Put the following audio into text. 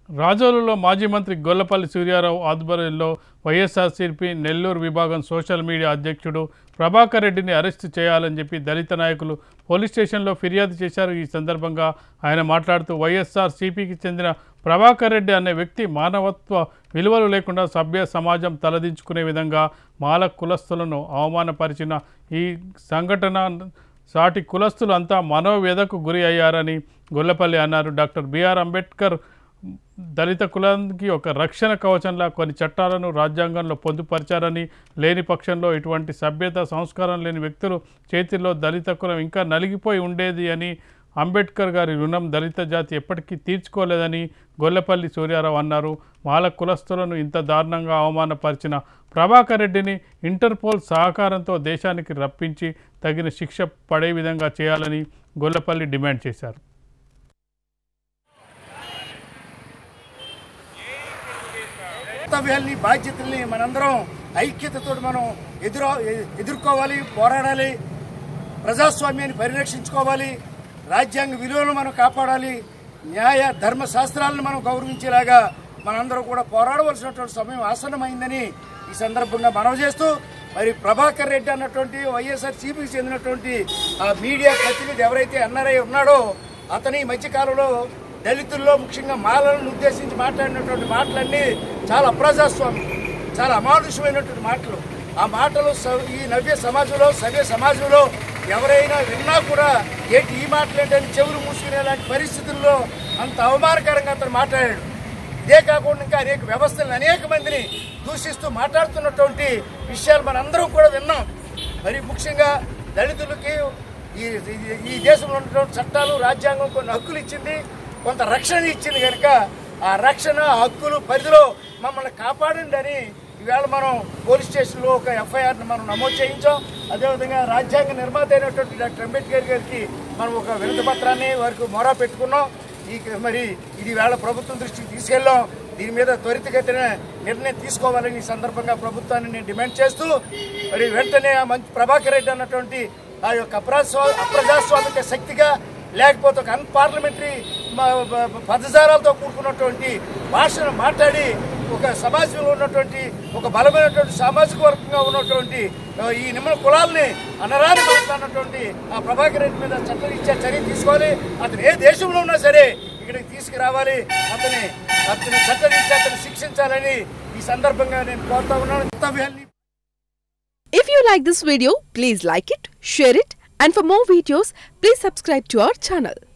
రాజోలులో మాజీ మంత్రి గొల్లపల్లి సూర్యారావు ఆధ్వర్యంలో వైఎస్ఆర్సీపీ నెల్లూరు విభాగం సోషల్ మీడియా అధ్యక్షుడు ప్రభాకర్ రెడ్డిని అరెస్టు చేయాలని చెప్పి దళిత నాయకులు పోలీస్ స్టేషన్లో ఫిర్యాదు చేశారు ఈ సందర్భంగా ఆయన మాట్లాడుతూ వైఎస్ఆర్ సిపికి చెందిన ప్రభాకర్ రెడ్డి అనే వ్యక్తి మానవత్వ విలువలు లేకుండా సభ్య సమాజం తలదించుకునే విధంగా మాల కులస్తులను అవమానపరిచిన ఈ సంఘటన సాటి కులస్తులు అంతా మనోవేదకు గురి అయ్యారని గొల్లపల్లి అన్నారు డాక్టర్ బిఆర్ అంబేద్కర్ దళిత కులానికి ఒక రక్షణ కవచంలా కొన్ని చట్టాలను రాజ్యాంగంలో పొందుపరిచారని లేని పక్షంలో ఇటువంటి సభ్యత సంస్కారం లేని వ్యక్తులు చేతిలో దళిత కులం ఇంకా నలిగిపోయి ఉండేది అని అంబేద్కర్ గారి రుణం దళిత జాతి ఎప్పటికీ తీర్చుకోలేదని గొల్లపల్లి సూర్యారావు అన్నారు మాల కులస్తులను ఇంత దారుణంగా అవమానపరిచిన ప్రభాకర్ రెడ్డిని ఇంటర్పోల్ సహకారంతో దేశానికి రప్పించి తగిన శిక్ష పడే విధంగా చేయాలని గొల్లపల్లి డిమాండ్ చేశారు కర్తవ్యాల్ని బాధ్యతల్ని మనందరం ఐక్యతతో మనం ఎదురు ఎదుర్కోవాలి పోరాడాలి ప్రజాస్వామ్యాన్ని పరిరక్షించుకోవాలి రాజ్యాంగ విలువలను మనం కాపాడాలి న్యాయ ధర్మ శాస్త్రాలను మనం గౌరవించేలాగా మనందరం కూడా పోరాడవలసినటువంటి సమయం ఆసన్నమైందని ఈ సందర్భంగా మనవి చేస్తూ మరి ప్రభాకర్ రెడ్డి అన్నటువంటి వైఎస్ఆర్ సిపికి చెందినటువంటి ఆ మీడియా ప్రతినిధి ఎవరైతే ఎన్ఆర్ఐ ఉన్నాడో అతని ఈ మధ్యకాలంలో దళితుల్లో ముఖ్యంగా మాలలను ఉద్దేశించి మాట్లాడినటువంటి మాటలన్నీ చాలా అప్రజాస్వామ్యం చాలా అమానుషమైనటువంటి మాటలు ఆ మాటలు స- ఈ నవ్య సమాజంలో సవ్య సమాజంలో ఎవరైనా విన్నా కూడా ఏంటి ఈ మాటలు ఏంటని చెవులు మూసుకునేలాంటి పరిస్థితుల్లో అంత అవమానకరంగా అతను మాట్లాడాడు ఇదే కాకుండా ఇంకా అనేక వ్యవస్థలను అనేక మందిని దూషిస్తూ మాట్లాడుతున్నటువంటి విషయాలు మనందరం కూడా విన్నాం మరి ముఖ్యంగా దళితులకి ఈ ఈ- ఈ దేశంలో ఉన్నటువంటి చట్టాలు రాజ్యాంగం కొన్ని హక్కులు ఇచ్చింది కొంత రక్షణ ఇచ్చింది కనుక ఆ రక్షణ హక్కులు పరిధిలో మమ్మల్ని కాపాడండి అని ఈవేళ మనం పోలీస్ స్టేషన్లో ఒక ఎఫ్ఐఆర్ని మనం నమోదు చేయించాం అదేవిధంగా రాజ్యాంగ నిర్మాత అయినటువంటి డాక్టర్ అంబేద్కర్ గారికి మనం ఒక వినతి పత్రాన్ని వారికి మొరా పెట్టుకున్నాం ఈ మరి ఇది వేళ ప్రభుత్వం దృష్టికి తీసుకెళ్ళాం దీని మీద త్వరితగతిన నిర్ణయం తీసుకోవాలని ఈ సందర్భంగా ప్రభుత్వాన్ని నేను డిమాండ్ చేస్తూ మరి వెంటనే ఆ మంచి ప్రభాకర్ రెడ్డి అన్నటువంటి ఆ యొక్క అప్రజాస్వా అప్రజాస్వామిక శక్తిగా లేకపోతే ఒక అన్పార్లమెంటరీ పదజారాలతో కూడుకున్నటువంటి భాషను మాట్లాడి ఒక సమాజంలో ఉన్నటువంటి ఒక బలమైనటువంటి సామాజిక వర్గంగా ఉన్నటువంటి ఆ, ఈ నిమ్న కులాల్ని అనరాని మాట్లాడినటువంటి ఆ ప్రభాకర్ రెడ్డి మీద చట్టం ఇచ్చే చర్య తీసుకోవాలి అతను ఏ దేశంలో ఉన్నా సరే ఇక్కడికి తీసుకురావాలి అతని అతని చట్టం ఇచ్చి అతను శిక్షించాలని ఈ సందర్భంగా నేను కోరుతా ఉన్నాను కర్తవ్యాన్ని If you like this video, please like it, share it, and for more videos, please subscribe to our channel.